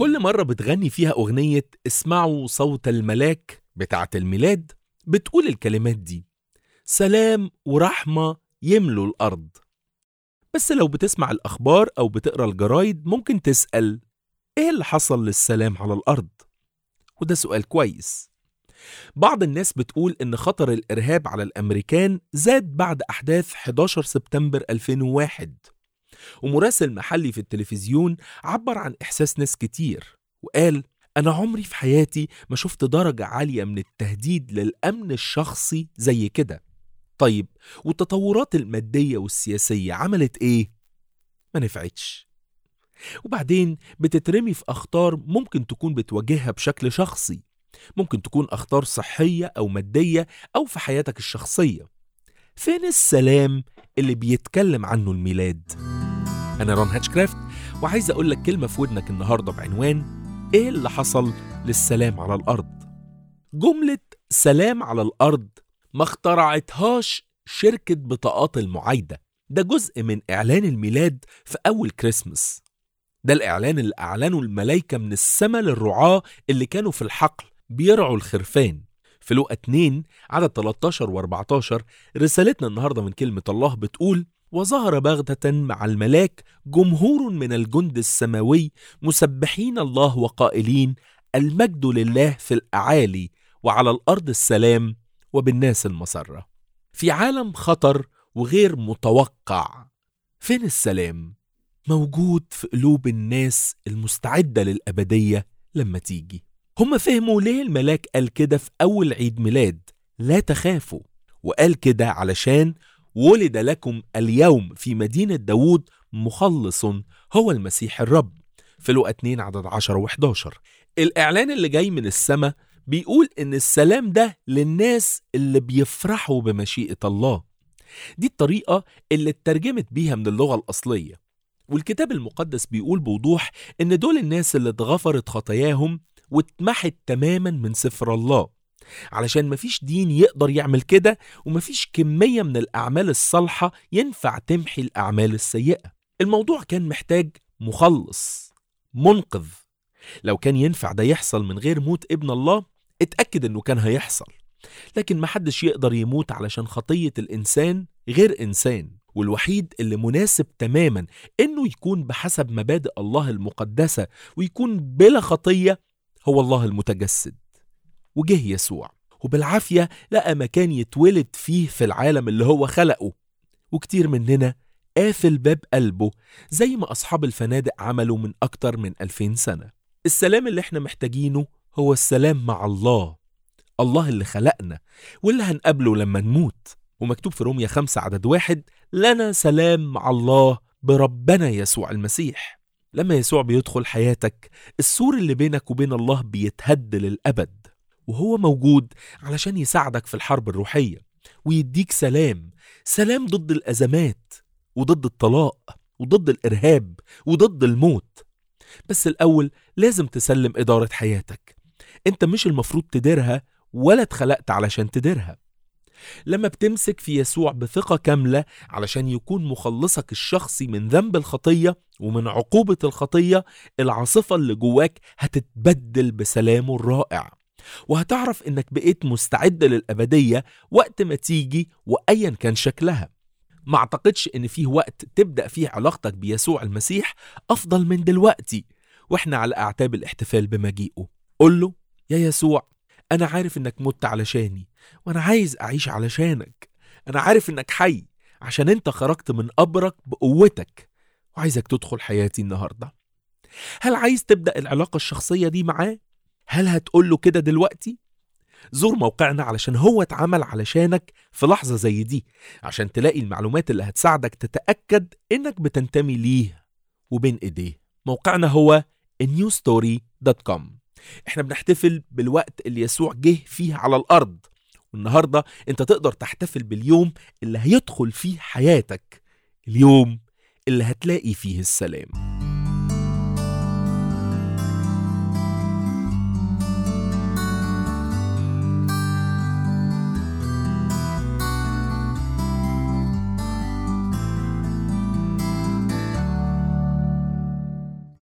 كل مرة بتغني فيها أغنية اسمعوا صوت الملاك بتاعة الميلاد بتقول الكلمات دي سلام ورحمة يملوا الأرض بس لو بتسمع الأخبار أو بتقرأ الجرايد ممكن تسأل إيه اللي حصل للسلام على الأرض؟ وده سؤال كويس بعض الناس بتقول إن خطر الإرهاب على الأمريكان زاد بعد أحداث 11 سبتمبر 2001 ومراسل محلي في التلفزيون عبر عن إحساس ناس كتير وقال أنا عمري في حياتي ما شفت درجة عالية من التهديد للأمن الشخصي زي كده طيب والتطورات المادية والسياسية عملت إيه؟ ما نفعتش وبعدين بتترمي في أخطار ممكن تكون بتواجهها بشكل شخصي ممكن تكون أخطار صحية أو مادية أو في حياتك الشخصية فين السلام اللي بيتكلم عنه الميلاد؟ أنا رون هاتشكرافت وعايز أقول لك كلمة في ودنك النهاردة بعنوان إيه اللي حصل للسلام على الأرض؟ جملة سلام على الأرض ما اخترعتهاش شركة بطاقات المعايدة ده جزء من إعلان الميلاد في أول كريسمس ده الإعلان اللي أعلنه الملايكة من السماء للرعاة اللي كانوا في الحقل بيرعوا الخرفان في لوقا 2 عدد 13 و 14 رسالتنا النهاردة من كلمة الله بتقول وظهر بغتة مع الملاك جمهور من الجند السماوي مسبحين الله وقائلين المجد لله في الأعالي وعلى الأرض السلام وبالناس المسرة في عالم خطر وغير متوقع فين السلام؟ موجود في قلوب الناس المستعدة للأبدية لما تيجي هم فهموا ليه الملاك قال كده في أول عيد ميلاد لا تخافوا وقال كده علشان ولد لكم اليوم في مدينة داوود مخلص هو المسيح الرب في لوقا 2 عدد 10 و11 الإعلان اللي جاي من السماء بيقول إن السلام ده للناس اللي بيفرحوا بمشيئة الله دي الطريقة اللي اترجمت بيها من اللغة الأصلية والكتاب المقدس بيقول بوضوح إن دول الناس اللي اتغفرت خطاياهم واتمحت تماما من سفر الله علشان مفيش دين يقدر يعمل كده ومفيش كمية من الأعمال الصالحة ينفع تمحي الأعمال السيئة الموضوع كان محتاج مخلص منقذ لو كان ينفع ده يحصل من غير موت ابن الله اتأكد انه كان هيحصل لكن محدش يقدر يموت علشان خطية الإنسان غير إنسان والوحيد اللي مناسب تماما انه يكون بحسب مبادئ الله المقدسة ويكون بلا خطية هو الله المتجسد وجه يسوع وبالعافية لقى مكان يتولد فيه في العالم اللي هو خلقه وكتير مننا قافل باب قلبه زي ما أصحاب الفنادق عملوا من أكتر من ألفين سنة السلام اللي احنا محتاجينه هو السلام مع الله الله اللي خلقنا واللي هنقابله لما نموت ومكتوب في روميا خمسة عدد واحد لنا سلام مع الله بربنا يسوع المسيح لما يسوع بيدخل حياتك السور اللي بينك وبين الله بيتهد للأبد وهو موجود علشان يساعدك في الحرب الروحية ويديك سلام سلام ضد الأزمات وضد الطلاق وضد الإرهاب وضد الموت بس الأول لازم تسلم إدارة حياتك أنت مش المفروض تديرها ولا اتخلقت علشان تديرها لما بتمسك في يسوع بثقة كاملة علشان يكون مخلصك الشخصي من ذنب الخطية ومن عقوبة الخطية العاصفة اللي جواك هتتبدل بسلامه الرائع وهتعرف انك بقيت مستعد للأبدية وقت ما تيجي وأيا كان شكلها ما اعتقدش ان فيه وقت تبدأ فيه علاقتك بيسوع المسيح أفضل من دلوقتي واحنا على أعتاب الاحتفال بمجيئه قل له يا يسوع أنا عارف إنك مت علشاني وأنا عايز أعيش علشانك أنا عارف إنك حي عشان أنت خرجت من قبرك بقوتك وعايزك تدخل حياتي النهاردة هل عايز تبدأ العلاقة الشخصية دي معاه؟ هل هتقول له كده دلوقتي؟ زور موقعنا علشان هو اتعمل علشانك في لحظة زي دي عشان تلاقي المعلومات اللي هتساعدك تتأكد إنك بتنتمي ليه وبين إيديه موقعنا هو newstory.com احنا بنحتفل بالوقت اللي يسوع جه فيه على الأرض والنهاردة انت تقدر تحتفل باليوم اللي هيدخل فيه حياتك اليوم اللي هتلاقي فيه السلام